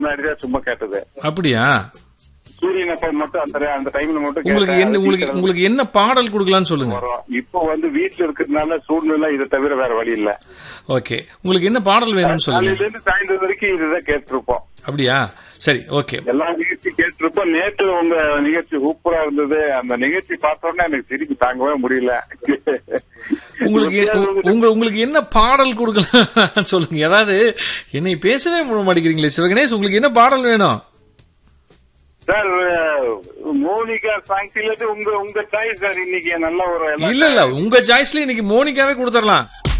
முன்னாடி தான் சும்மா கேட்டது அப்படியா சூரியன் அப்ப மட்டும் அந்த அந்த டைம்ல மட்டும் உங்களுக்கு கேட்டேன். என்ன அது உங்களுக்கு சீக்கிரம் உங்களுக்கு என்ன பாடல் கொடுக்கலாம்னு சொல்லுங்க வரும் இப்போ வந்து வீட்டுல இருக்கிறதுனால சூழ்நிலை இதை தவிர வேற வழி இல்ல ஓகே உங்களுக்கு என்ன பாடல் வேணும்னு சொல்லுங்க காலையில இருந்து சாயந்தரம் வரைக்கும் இதுதான் கேட்டிருப்போம் அப்படியா சரி ஓகே எல்லா நிகழ்ச்சி கேட்டிருப்போம் நேற்று உங்க நிகழ்ச்சி சூப்பரா இருந்தது அந்த நிகழ்ச்சி பார்த்தோன்னே எனக்கு சிரிப்பு தாங்கவே முடியல உங்களுக்கு எ- உ- உங்க உங்களுக்கு என்ன பாடல் கொடுக்கலாம் சொல்லுங்க ஏதாவது என்னை பேசவே முடிய மாட்டேங்கிறீங்களே சிவகணேஷ் உங்களுக்கு என்ன பாடல் வேணும் சார் மோனிகா சாங்ஸ் இல்லாட்டி உங்க உங்க சாய்ஸ் சார் இன்னைக்கு நல்ல ஒரு இல்ல இல்ல உங்க சாய்ஸ்ல இன்னைக்கு மோனிகாவே கொடுத்துடலாம்